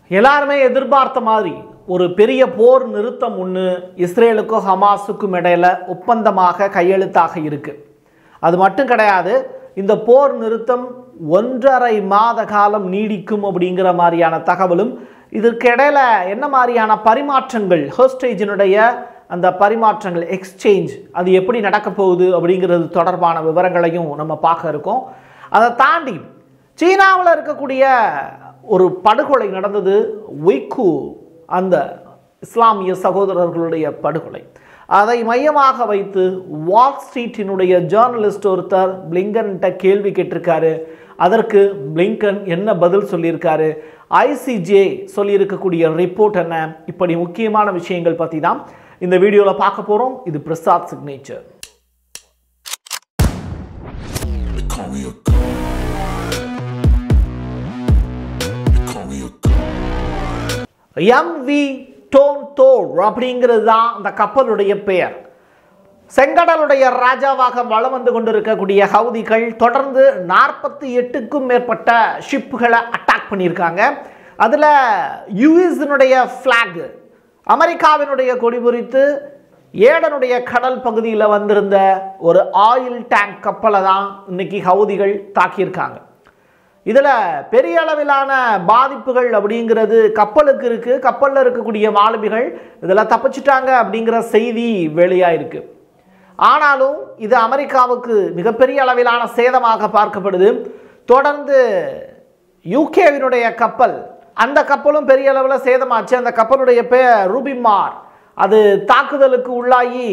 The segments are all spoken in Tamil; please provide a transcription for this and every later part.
எல்லாருமே எதிர்பார்த்த மாதிரி ஒரு பெரிய போர் நிறுத்தம் ஒன்று இஸ்ரேலுக்கும் ஹமாஸுக்கும் இடையில ஒப்பந்தமாக கையெழுத்தாக இருக்கு அது மட்டும் கிடையாது இந்த போர் நிறுத்தம் ஒன்றரை மாத காலம் நீடிக்கும் அப்படிங்கிற மாதிரியான தகவலும் இதற்கு இடையில என்ன மாதிரியான பரிமாற்றங்கள் ஹோஸ்டேஜினுடைய அந்த பரிமாற்றங்கள் எக்ஸ்சேஞ்ச் அது எப்படி நடக்க போகுது அப்படிங்கிறது தொடர்பான விவரங்களையும் நம்ம பார்க்க இருக்கோம் அதை தாண்டி சீனாவில் இருக்கக்கூடிய ஒரு படுகொலை நடந்தது ஒய்கு அந்த இஸ்லாமிய சகோதரர்களுடைய படுகொலை அதை மையமாக வைத்து வால் ஸ்ட்ரீட்டினுடைய ஜேர்னலிஸ்ட் ஒருத்தர் பிளிங்கன்கிட்ட கேள்வி கேட்டிருக்காரு அதற்கு பிளிங்கன் என்ன பதில் சொல்லியிருக்காரு ஐசிஜே சொல்லியிருக்கக்கூடிய ரிப்போர்ட் என்ன இப்படி முக்கியமான விஷயங்கள் பற்றி தான் இந்த வீடியோவில் பார்க்க போகிறோம் இது Prasad signature They call me a god. They call me a god. MV Tutor அப்படிங்கிறது தான் அந்த கப்பலுடைய பெயர் செங்கடலுடைய ராஜாவாக வலம் வந்து கொண்டிருக்கக்கூடிய ஹவுதிகள் தொடர்ந்து நாற்பத்தி எட்டுக்கும் மேற்பட்ட ஷிப்புகளை அட்டாக் பண்ணியிருக்காங்க அதில் யுஎஸ்னுடைய ஃப்ளாக் அமெரிக்காவினுடைய கொடி குறித்து ஏடனுடைய கடல் பகுதியில் வந்திருந்த ஒரு ஆயில் டேங்க் கப்பலை தான் இன்னைக்கு ஹவுதிகள் தாக்கியிருக்காங்க இதில் பெரிய அளவிலான பாதிப்புகள் அப்படிங்கிறது கப்பலுக்கு இருக்குது கப்பலில் இருக்கக்கூடிய மாலுமிகள் இதில் தப்பிச்சிட்டாங்க அப்படிங்கிற செய்தி வெளியாக இருக்கு ஆனாலும் இது அமெரிக்காவுக்கு மிகப்பெரிய அளவிலான சேதமாக பார்க்கப்படுது தொடர்ந்து யூகேவினுடைய கப்பல் அந்த கப்பலும் பெரிய அளவில் சேதமாச்சு அந்த கப்பலுடைய பேர் ரூபிமார் அது தாக்குதலுக்கு உள்ளாகி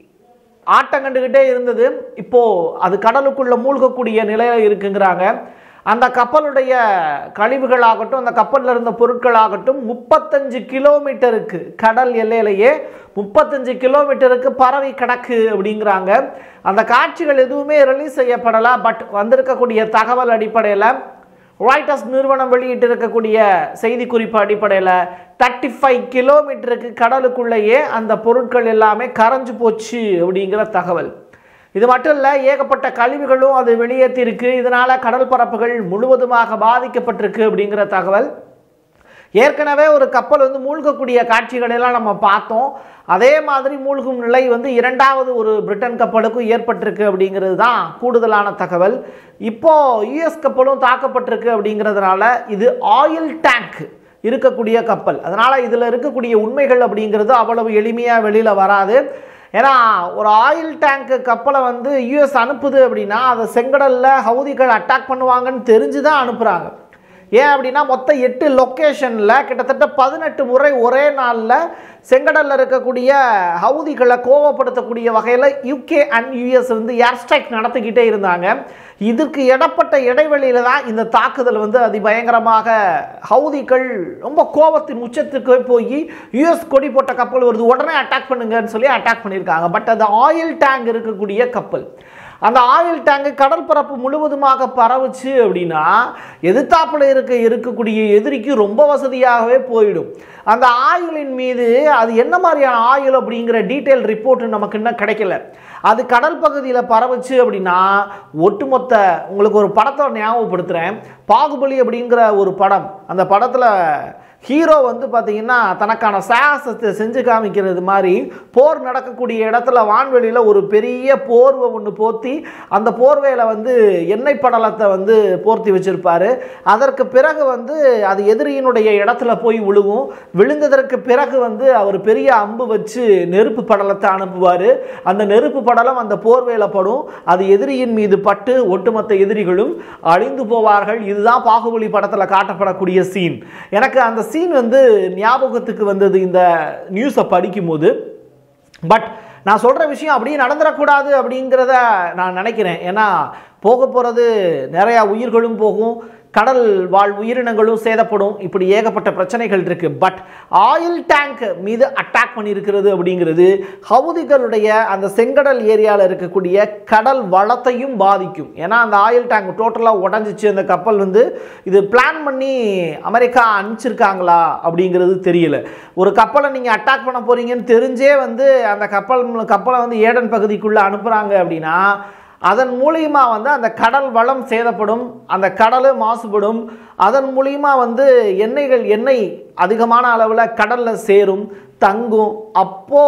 ஆட்டம் கண்டுக்கிட்டே இருந்தது இப்போ அது கடலுக்குள்ள மூழ்கக்கூடிய நிலையில இருக்குங்கிறாங்க அந்த கப்பலுடைய கழிவுகளாகட்டும் அந்த கப்பலில் இருந்த பொருட்களாகட்டும் முப்பத்தஞ்சு கிலோமீட்டருக்கு கடல் எல்லையிலேயே முப்பத்தஞ்சு கிலோமீட்டருக்கு பரவி கிடக்கு அப்படிங்கிறாங்க அந்த காட்சிகள் எதுவுமே ரிலீஸ் செய்யப்படலை பட் வந்திருக்கக்கூடிய தகவல் அடிப்படையில் ராய்டர்ஸ் நிறுவனம் வெளியிட்டிருக்கக்கூடிய செய்திக்குறிப்பு அடிப்படையில் தேர்ட்டி ஃபைவ் கிலோமீட்டருக்கு கடலுக்குள்ளேயே அந்த பொருட்கள் எல்லாமே கரைஞ்சு போச்சு அப்படிங்கிற தகவல் இது மட்டும் இல்லை ஏகப்பட்ட கழிவுகளும் அது வெளியேற்றிருக்கு இதனால் கடல் பரப்புகள் முழுவதுமாக பாதிக்கப்பட்டிருக்கு அப்படிங்கிற தகவல் ஏற்கனவே ஒரு கப்பல் வந்து மூழ்கக்கூடிய காட்சிகள் எல்லாம் நம்ம பார்த்தோம் அதே மாதிரி மூழ்கும் நிலை வந்து இரண்டாவது ஒரு பிரிட்டன் கப்பலுக்கும் ஏற்பட்டிருக்கு அப்படிங்கிறது தான் கூடுதலான தகவல் இப்போ யுஎஸ் கப்பலும் தாக்கப்பட்டிருக்கு அப்படிங்கிறதுனால இது ஆயில் டேங்க் இருக்கக்கூடிய கப்பல் அதனால் இதில் இருக்கக்கூடிய உண்மைகள் அப்படிங்கிறது அவ்வளவு எளிமையாக வெளியில் வராது ஏன்னா ஒரு ஆயில் டேங்க் கப்பலை வந்து யுஎஸ் அனுப்புது அப்படின்னா அதை செங்கடலில் ஹவுதிகள் அட்டாக் பண்ணுவாங்கன்னு தெரிஞ்சு தான் அனுப்புகிறாங்க ஏன் அப்படின்னா மொத்தம் எட்டு லொக்கேஷனில் கிட்டத்தட்ட பதினெட்டு முறை ஒரே நாளில் செங்கடலில் இருக்கக்கூடிய ஹவுதிகளை கோவப்படுத்தக்கூடிய வகையில் யூகே அண்ட் யூஎஸ் வந்து ஏர் ஸ்ட்ரைக் நடத்திக்கிட்டே இருந்தாங்க இதற்கு இடப்பட்ட இடைவெளியில் தான் இந்த தாக்குதல் வந்து அதிபயங்கரமாக ஹவுதிகள் ரொம்ப கோபத்தின் உச்சத்துக்கு போய் யூஎஸ் கொடி போட்ட கப்பல் வருது உடனே அட்டாக் பண்ணுங்கன்னு சொல்லி அட்டாக் பண்ணியிருக்காங்க பட் அது ஆயில் டேங்க் இருக்கக்கூடிய கப்பல் அந்த ஆயில் டேங்கு கடல் பரப்பு முழுவதுமாக பரவுச்சு அப்படின்னா எதிர்த்தாப்புல இருக்க இருக்கக்கூடிய எதிரிக்கு ரொம்ப வசதியாகவே போயிடும் அந்த ஆயிலின் மீது அது என்ன மாதிரியான ஆயில் அப்படிங்கிற டீட்டெயில் ரிப்போர்ட் நமக்கு இன்னும் கிடைக்கல அது கடல் பகுதியில் பரவுச்சு அப்படின்னா ஒட்டுமொத்த உங்களுக்கு ஒரு படத்தை ஞாபகப்படுத்துகிறேன் பாகுபலி அப்படிங்கிற ஒரு படம் அந்த படத்தில் ஹீரோ வந்து பார்த்தீங்கன்னா தனக்கான சாகசத்தை செஞ்சு காமிக்கிறது மாதிரி போர் நடக்கக்கூடிய இடத்துல வான்வெளியில் ஒரு பெரிய போர்வை ஒன்று போர்த்தி அந்த போர்வையில் வந்து எண்ணெய் படலத்தை வந்து போர்த்தி வச்சிருப்பாரு அதற்கு பிறகு வந்து அது எதிரியினுடைய இடத்துல போய் விழுகும் விழுந்ததற்கு பிறகு வந்து அவர் பெரிய அம்பு வச்சு நெருப்பு படலத்தை அனுப்புவார் அந்த நெருப்பு படலம் அந்த போர்வையில் படும் அது எதிரியின் மீது பட்டு ஒட்டுமொத்த எதிரிகளும் அழிந்து போவார்கள் இதுதான் பாகுபலி படத்தில் காட்டப்படக்கூடிய சீன் எனக்கு அந்த சீன் வந்து ஞாபகத்துக்கு வந்தது இந்த நியூஸை படிக்கும்போது பட் நான் சொல்கிற விஷயம் அப்படியே நடந்துடக்கூடாது அப்படிங்கிறத நான் நினைக்கிறேன் ஏன்னா போக போகிறது நிறையா உயிர்களும் போகும் கடல் வாழ் உயிரினங்களும் சேதப்படும் இப்படி ஏகப்பட்ட பிரச்சனைகள் இருக்கு பட் ஆயில் டேங்க் மீது அட்டாக் பண்ணியிருக்கிறது அப்படிங்கிறது ஹவுதிகளுடைய அந்த செங்கடல் ஏரியாவில் இருக்கக்கூடிய கடல் வளத்தையும் பாதிக்கும் ஏன்னா அந்த ஆயில் டேங்க் டோட்டலாக உடஞ்சிச்சு அந்த கப்பல் வந்து இது பிளான் பண்ணி அமெரிக்கா அனுப்பிச்சிருக்காங்களா அப்படிங்கிறது தெரியல ஒரு கப்பலை நீங்கள் அட்டாக் பண்ண போறீங்கன்னு தெரிஞ்சே வந்து அந்த கப்பல் கப்பலை வந்து ஏடன் பகுதிக்குள்ளே அனுப்புகிறாங்க அப்படின்னா அதன் மூலியமா வந்து அந்த கடல் வளம் சேதப்படும் அந்த கடலும் மாசுபடும் அதன் மூலியமா வந்து எண்ணெய்கள் எண்ணெய் அதிகமான அளவில் கடலில் சேரும் தங்கும் அப்போ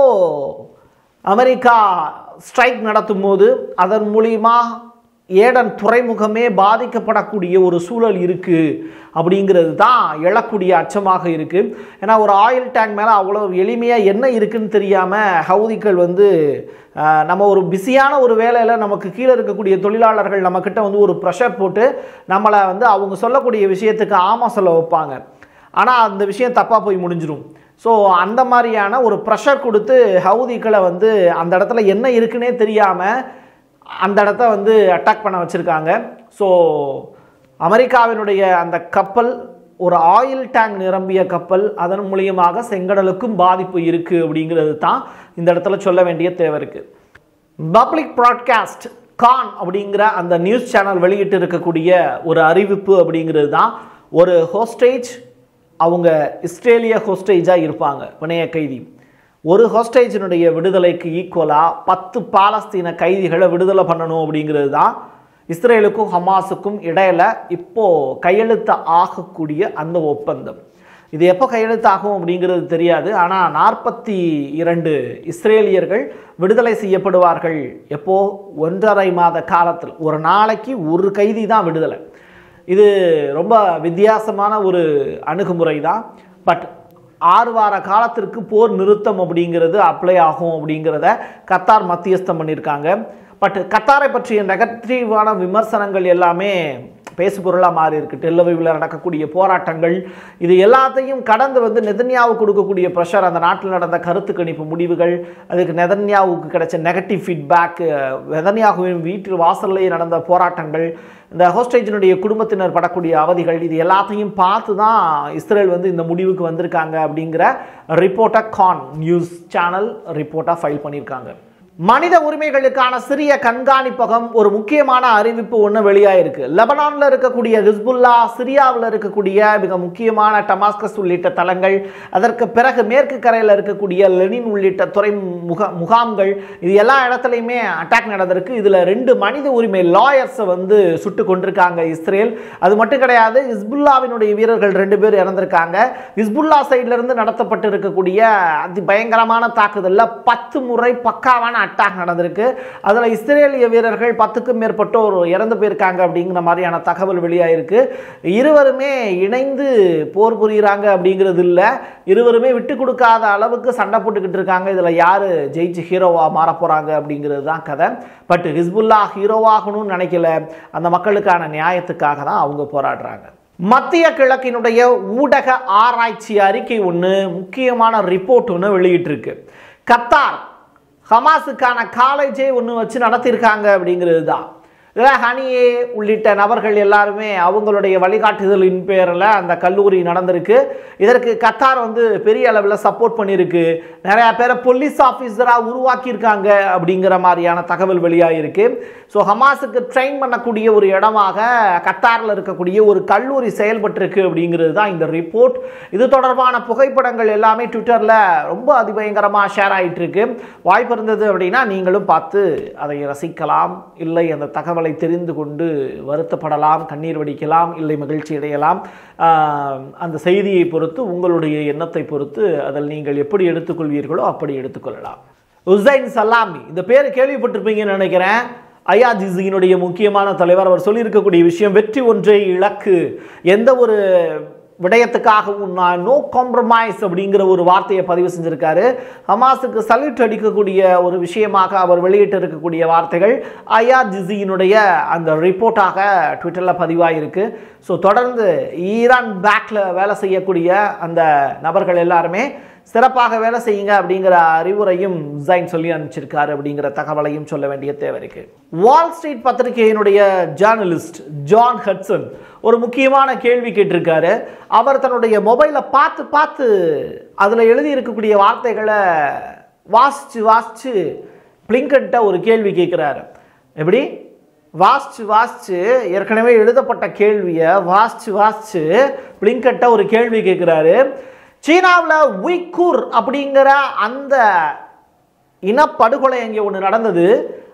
அமெரிக்கா ஸ்ட்ரைக் நடத்தும் போது அதன் மூலியமா ஏடன் துறைமுகமே பாதிக்கப்படக்கூடிய ஒரு சூழல் இருக்குது அப்படிங்கிறது தான் எழக்கூடிய அச்சமாக இருக்குது ஏன்னா ஒரு ஆயில் டேங்க் மேலே அவ்வளோ எளிமையாக என்ன இருக்குன்னு தெரியாமல் ஹவுதிகள் வந்து ஆஹ், நம்ம ஒரு பிஸியான ஒரு வேலையில் நமக்கு கீழே இருக்கக்கூடிய தொழிலாளர்கள் நம்மக்கிட்ட வந்து ஒரு ப்ரெஷர் போட்டு நம்மளை வந்து அவங்க சொல்லக்கூடிய விஷயத்துக்கு ஆமாம் சொல்ல வைப்பாங்க ஆனால் அந்த விஷயம் தப்பாக போய் முடிஞ்சிரும் ஸோ அந்த மாதிரியான ஒரு ப்ரெஷர் கொடுத்து ஹவுதிகளை வந்து அந்த இடத்துல என்ன இருக்குன்னே தெரியாமல் அந்த இடத்த வந்து அட்டாக் பண்ண வச்சுருக்காங்க ஸோ அமெரிக்காவினுடைய அந்த கப்பல் ஒரு ஆயில் டேங்க் நிரம்பிய கப்பல் அதன் மூலியமாக செங்கடலுக்கும் பாதிப்பு இருக்குது அப்படிங்கிறது தான் இந்த இடத்துல சொல்ல வேண்டிய தேவை இருக்குது பப்ளிக் ப்ராட்காஸ்ட் கான் அப்படிங்கிற அந்த நியூஸ் சேனல் வெளியிட்டு இருக்கக்கூடிய ஒரு அறிவிப்பு அப்படிங்கிறது தான் ஒரு ஹோஸ்டேஜ் அவங்க இஸ்ரேலிய ஹோஸ்டேஜாக இருப்பாங்க பிணைய கைதி ஒரு ஹோஸ்டேஜினுடைய விடுதலைக்கு ஈக்குவலாக பத்து பாலஸ்தீன கைதிகளை விடுதலை பண்ணணும் அப்படிங்கிறது தான் இஸ்ரேலுக்கும் ஹமாஸுக்கும் இடையில இப்போ கையெழுத்து ஆகக்கூடிய அந்த ஒப்பந்தம் இது எப்போ கையெழுத்தாகும் அப்படிங்கிறது தெரியாது ஆனால் நாற்பத்தி இரண்டு இஸ்ரேலியர்கள் விடுதலை செய்யப்படுவார்கள் எப்போ ஒன்றரை மாத காலத்தில் ஒரு நாளைக்கு ஒரு கைதி தான் விடுதலை இது ரொம்ப வித்தியாசமான ஒரு அணுகுமுறை தான் பட் ஆறு வார காலத்திற்கு போர் நிறுத்தம் அப்படிங்கிறது அப்ளை ஆகும் அப்படிங்கிறத கத்தார் மத்தியஸ்தம் பண்ணியிருக்காங்க பட் கத்தாரை பற்றிய நெகட்டிவான விமர்சனங்கள் எல்லாமே பேசுபொருளாக மாறி இருக்கு டெல்லவிவில் நடக்கக்கூடிய போராட்டங்கள் இது எல்லாத்தையும் கடந்து வந்து நெதன்யாவு கொடுக்கக்கூடிய ப்ரெஷர் அந்த நாட்டில் நடந்த கருத்து கணிப்பு முடிவுகள் அதுக்கு நெதன்யாவுக்கு கிடைச்ச நெகட்டிவ் ஃபீட்பேக் நெதன்யாகுவின் வீட்டு வாசல்லையே நடந்த போராட்டங்கள் இந்த ஹோஸ்டேஜினுடைய குடும்பத்தினர் படக்கூடிய அவதிகள் இது எல்லாத்தையும் பார்த்து தான் இஸ்ரேல் வந்து இந்த முடிவுக்கு வந்திருக்காங்க அப்படிங்கிற ரிப்போர்ட்டை கான் நியூஸ் சேனல் ரிப்போர்ட்டாக ஃபைல் பண்ணியிருக்காங்க மனித உரிமைகளுக்கான சிறிய கண்காணிப்பகம் ஒரு முக்கியமான அறிவிப்பு ஒன்று வெளியாயிருக்கு லெபனானில் இருக்கக்கூடிய ஹிஸ்புல்லா சிரியாவில் இருக்கக்கூடிய மிக முக்கியமான டமாஸ்கஸ் உள்ளிட்ட தலங்கள் அதற்கு பிறகு மேற்கு கரையில் இருக்கக்கூடிய லெனின் உள்ளிட்ட துறை முக முகாம்கள் இது எல்லா இடத்துலையுமே அட்டாக் நடந்திருக்கு இதில் ரெண்டு மனித உரிமை லாயர்ஸை வந்து சுட்டு கொண்டிருக்காங்க இஸ்ரேல் அது மட்டும் கிடையாது ஹிஸ்புல்லாவினுடைய வீரர்கள் ரெண்டு பேர் இறந்திருக்காங்க ஹிஸ்புல்லா சைட்ல இருந்து நடத்தப்பட்டு இருக்கக்கூடிய அதி பயங்கரமான தாக்குதலில் பத்து முறை பக்காவான அட்டாக் நடந்திருக்கு அதில் இஸ்ரேலிய வீரர்கள் பத்துக்கும் மேற்பட்டோர் இறந்து போயிருக்காங்க அப்படிங்கிற மாதிரியான தகவல் வெளியாயிருக்கு இருவருமே இணைந்து போர் புரியுறாங்க அப்படிங்கிறது இல்லை இருவருமே விட்டு கொடுக்காத அளவுக்கு சண்டை போட்டுக்கிட்டு இருக்காங்க இதில் யார் ஜெயிச்சு ஹீரோவா மாற போகிறாங்க அப்படிங்கிறது தான் கதை பட் ஹிஸ்புல்லா ஹீரோவாகணும்னு நினைக்கல அந்த மக்களுக்கான நியாயத்துக்காக தான் அவங்க போராடுறாங்க மத்திய கிழக்கினுடைய ஊடக ஆராய்ச்சி அறிக்கை ஒன்று முக்கியமான ரிப்போர்ட் ஒன்று வெளியிட்டிருக்கு கத்தார் ஹமாஸுக்கான காலேஜே ஒன்று வச்சு நடத்தியிருக்காங்க அப்படிங்கிறது தான் இதில் ஹனியே உள்ளிட்ட நபர்கள் எல்லாருமே அவங்களுடைய வழிகாட்டுதலின் பேரில் அந்த கல்லூரி நடந்திருக்கு இதற்கு கத்தார் வந்து பெரிய அளவில் சப்போர்ட் பண்ணியிருக்கு நிறையா பேரை போலீஸ் ஆஃபீஸராக உருவாக்கியிருக்காங்க அப்படிங்கிற மாதிரியான தகவல் வெளியாகிருக்கு ஸோ ஹமாஸுக்கு ட்ரெயின் பண்ணக்கூடிய ஒரு இடமாக கத்தாரில் இருக்கக்கூடிய ஒரு கல்லூரி செயல்பட்டிருக்கு அப்படிங்கிறது தான் இந்த ரிப்போர்ட் இது தொடர்பான புகைப்படங்கள் எல்லாமே ட்விட்டரில் ரொம்ப அதிபயங்கரமாக ஷேர் ஆகிட்டு இருக்கு வாய்ப்பு இருந்தது அப்படின்னா நீங்களும் பார்த்து அதை ரசிக்கலாம் இல்லை அந்த தகவலை தெரிந்து கொண்டு வருத்தப்படலாம் கண்ணீர் வடிக்கலாம் இல்லை மகிழ்ச்சி அடையலாம் ஆஹ், அந்த செய்தியை பொறுத்து உங்களுடைய எண்ணத்தை பொறுத்து அதில் நீங்கள் எப்படி எடுத்துக்கொள்வீர்களோ அப்படி எடுத்துக்கொள்ளலாம் உசைன் சலாமி இந்த பேர் கேள்விப்பட்டிருப்பீங்கன்னு நினைக்கிறேன் ஐயாஜிசியினுடைய முக்கியமான தலைவர் அவர் சொல்லியிருக்கக்கூடிய விஷயம் வெற்றி ஒன்றே இலக்கு எந்த ஒரு விடயத்துக்காகவும் நான் நோ காம்ப்ரமைஸ் அப்படிங்கிற ஒரு வார்த்தையை பதிவு செஞ்சிருக்காரு ஹமாஸுக்கு சல்யூட் அடிக்கக்கூடிய ஒரு விஷயமாக அவர் வெளியிட்டு இருக்கக்கூடிய வார்த்தைகள் ஐஆர்ஜிசியினுடைய அந்த ரிப்போர்ட்டாக ட்விட்டரில் பதிவாகிருக்கு ஸோ தொடர்ந்து ஈரான் பேக்கில் வேலை செய்யக்கூடிய அந்த நபர்கள் எல்லாருமே சிறப்பாக வேலை செய்யுங்க அப்படிங்கிற அறிவுரையும் ஜைன் சொல்லி அனுப்பிச்சிருக்காரு அப்படிங்கிற தகவலையும் சொல்ல வேண்டிய தேவை இருக்கு வால் ஸ்ட்ரீட் பத்திரிகையினுடைய ஜேர்னலிஸ்ட் ஜான் ஹட்சன் ஒரு முக்கியமான கேள்வி கேட்டிருக்காரு அவர் தன்னுடைய மொபைலை பார்த்து பார்த்து அதில் எழுதி இருக்கக்கூடிய வார்த்தைகளை வாசிச்சு வாசிச்சு பிளிங்கன்ட்ட ஒரு கேள்வி கேட்குறாரு எப்படி வாசிச்சு வாசிச்சு ஏற்கனவே எழுதப்பட்ட கேள்வியை வாசிச்சு வாசிச்சு பிளிங்கட்ட ஒரு கேள்வி கேட்குறாரு சீனாவில் உய்கூர் அப்படிங்கிற அந்த இனப்படுகொலை அங்கே ஒன்று நடந்தது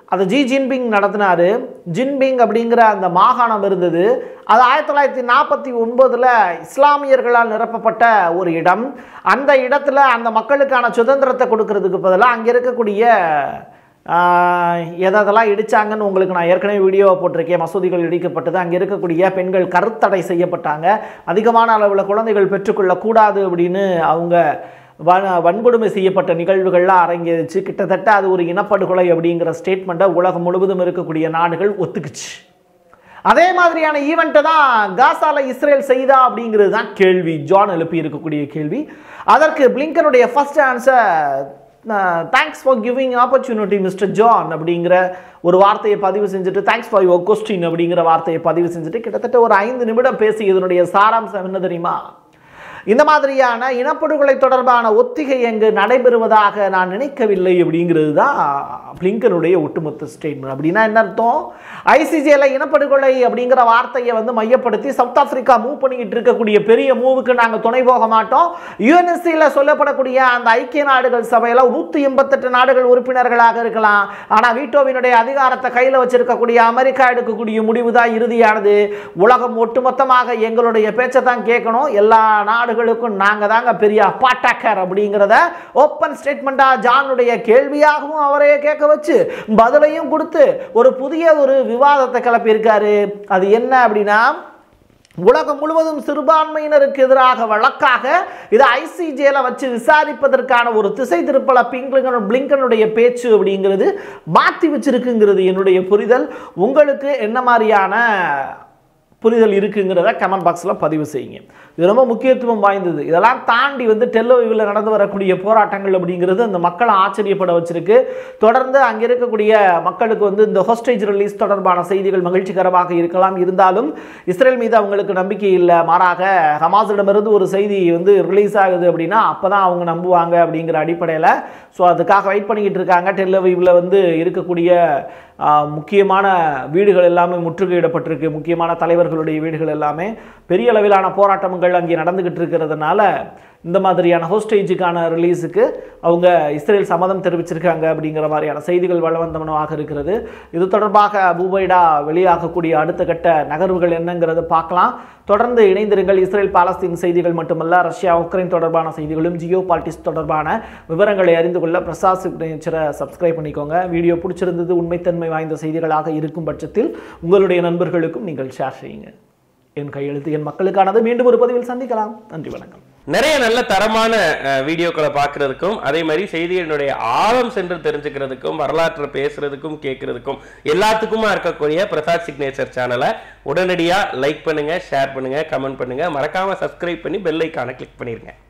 அதை ஜி ஜின்பிங் நடத்தினாரு ஜின்பிங் அப்படிங்கிற அந்த மாகாணம் இருந்தது அது ஆயிரத்தி தொள்ளாயிரத்தி நாற்பத்தி ஒன்பதில் இஸ்லாமியர்களால் நிரப்பப்பட்ட ஒரு இடம் அந்த இடத்துல அந்த மக்களுக்கான சுதந்திரத்தை கொடுக்கறதுக்கு பதிலாக அங்கே இருக்கக்கூடிய ஆஹ், எதெல்லாம் இடிச்சாங்கன்னு உங்களுக்கு நான் ஏற்கனவே வீடியோவை போட்டிருக்கேன் மசூதிகள் இடிக்கப்பட்டது அங்கே இருக்கக்கூடிய பெண்கள் கருத்தடை செய்யப்பட்டாங்க அதிகமான அளவில் குழந்தைகள் பெற்றுக்கொள்ளக்கூடாது அப்படின்னு அவங்க வன வன்கொடுமை செய்யப்பட்ட நிகழ்வுகள்லாம் அரங்கேறிச்சு கிட்டத்தட்ட அது ஒரு இனப்படுகொலை அப்படிங்கிற ஸ்டேட்மெண்ட்டை உலகம் முழுவதும் இருக்கக்கூடிய நாடுகள் ஒத்துக்குச்சு அதே மாதிரியான ஈவெண்ட்டை தான் காசால இஸ்ரேல் செய்தா அப்படிங்கிறது தான் கேள்வி ஜான் எழுப்பி இருக்கக்கூடிய கேள்வி அதற்கு பிளிங்கனுடைய first answer thanks for giving opportunity mister John அப்படிங்கிற ஒரு வார்த்தையை பதிவு செஞ்சுட்டு தேங்க்ஸ் ஃபார் யுவர் கொஸ்டின் அப்படிங்கிற வார்த்தையை பதிவு செஞ்சுட்டு கிட்டத்தட்ட ஒரு ஐந்து நிமிடம் பேசி இதனுடைய சாராம்சம் என்ன தெரியுமா இந்த மாதிரியான இனப்படுகொலை தொடர்பான ஒத்திகை எங்கு நடைபெறுவதாக நான் நினைக்கவில்லை அப்படிங்கிறது தான் பிளிங்கனுடைய ஒட்டுமொத்த ஸ்டேட்மெண்ட் அப்படின்னா என்ன அர்த்தம் ஐசிஜேல இனப்படுகொலை அப்படிங்கிற வார்த்தையை வந்து மையப்படுத்தி சவுத் ஆப்பிரிக்கா மூவ் பண்ணிக்கிட்டு இருக்கக்கூடிய பெரிய மூவுக்கு நாங்கள் துணை போக மாட்டோம் யுஎன்எஸ்சியில் சொல்லப்படக்கூடிய அந்த ஐக்கிய நாடுகள் சபையில் நூற்றி எண்பத்தெட்டு நாடுகள் உறுப்பினர்களாக இருக்கலாம் ஆனால் வீட்டோவினுடைய அதிகாரத்தை கையில் வச்சிருக்கக்கூடிய அமெரிக்கா எடுக்கக்கூடிய முடிவு தான் இறுதியானது உலகம் ஒட்டுமொத்தமாக எங்களுடைய பேச்சை தான் கேட்கணும் எல்லா நாடுகளுக்கும் நாங்கள் தாங்க பெரிய அப்பாட்டாக்கர் அப்படிங்கிறத ஓப்பன் ஸ்டேட்மெண்ட்டாக ஜானுடைய கேள்வியாகவும் அவரையே கேட்க வச்சு பதிலையும் கொடுத்து ஒரு புதிய ஒரு விவாதத்தை கிளப்பியிருக்காரு அது என்ன அப்படின்னா உலகம் முழுவதும் சிறுபான்மையினருக்கு எதிராக வழக்காக இதை ஐசிஜேல வச்சு விசாரிப்பதற்கான ஒரு திசை திருப்பல பிங்க்லிங்கன் பிளிங்கனுடைய பேச்சு அப்படிங்கிறது மாற்றி வச்சிருக்குங்கிறது என்னுடைய புரிதல் உங்களுக்கு என்ன மாதிரியான புரிதல் இருக்குங்கிறத கமெண்ட் பாக்ஸில் பதிவு செய்யுங்க இது ரொம்ப முக்கியத்துவம் வாய்ந்தது இதெல்லாம் தாண்டி வந்து டெல்லோவில் நடந்து வரக்கூடிய போராட்டங்கள் அப்படிங்கிறது அந்த மக்களை ஆச்சரியப்பட வச்சிருக்கு தொடர்ந்து அங்கே இருக்கக்கூடிய மக்களுக்கு வந்து இந்த ஹோஸ்டேஜ் ரிலீஸ் தொடர்பான செய்திகள் மகிழ்ச்சிகரமாக இருக்கலாம் இருந்தாலும் இஸ்ரேல் மீது அவங்களுக்கு நம்பிக்கை இல்லை மாறாக ஹமாஸிடமிருந்து ஒரு செய்தி வந்து ரிலீஸ் ஆகுது அப்படின்னா அப்போ தான் அவங்க நம்புவாங்க அப்படிங்கிற அடிப்படையில் ஸோ அதுக்காக வெயிட் பண்ணிக்கிட்டு இருக்காங்க டெல்லோவில் வந்து இருக்கக்கூடிய ஆஹ், முக்கியமான வீடுகள் எல்லாமே முற்றுகையிடப்பட்டிருக்கு முக்கியமான தலைவர்களுடைய வீடுகள் எல்லாமே பெரிய அளவிலான போராட்டங்கள் அங்கே நடந்துகிட்டு இருக்கிறதுனால இந்த மாதிரியான ஹோஸ்டேஜுக்கான ரிலீஸுக்கு அவங்க இஸ்ரேல் சம்மதம் தெரிவிச்சிருக்காங்க அப்படிங்கிற மாதிரியான செய்திகள் வளவந்தமனமாக இருக்கிறது இது தொடர்பாக பூபைடா வெளியாகக்கூடிய அடுத்த கட்ட நகர்வுகள் என்னங்கிறத பார்க்கலாம் தொடர்ந்து இணைந்திருங்கள் இஸ்ரேல் பாலஸ்தீன் செய்திகள் மட்டுமல்ல ரஷ்யா உக்ரைன் தொடர்பான செய்திகளும் ஜியோ பாலிட்டிக்ஸ் தொடர்பான விவரங்களை அறிந்து கொள்ள பிரசாத் சிக்னேச்சரை சப்ஸ்கிரைப் பண்ணிக்கோங்க வீடியோ பிடிச்சிருந்தது உண்மைத்தன்மை வாய்ந்த செய்திகளாக இருக்கும் பட்சத்தில் உங்களுடைய நண்பர்களுக்கும் நீங்கள் ஷேர் செய்யுங்க என் கையெழுத்து என் மக்களுக்கானது மீண்டும் ஒரு பதிவில் சந்திக்கலாம் நன்றி வணக்கம் நிறைய நல்ல தரமான அஹ், வீடியோக்களை பார்க்கறதுக்கும் அதே மாதிரி செய்திகளினுடைய ஆழம் சென்று தெரிஞ்சுக்கிறதுக்கும் வரலாற்றை பேசுறதுக்கும் கேட்கறதுக்கும் எல்லாத்துக்குமா இருக்கக்கூடிய பிரசாத் சிக்னேச்சர் சேனலை உடனடியாக லைக் பண்ணுங்க ஷேர் பண்ணுங்க கமெண்ட் பண்ணுங்க மறக்காம சப்ஸ்கிரைப் பண்ணி பெல் ஐக்கானை கிளிக் பண்ணிருங்க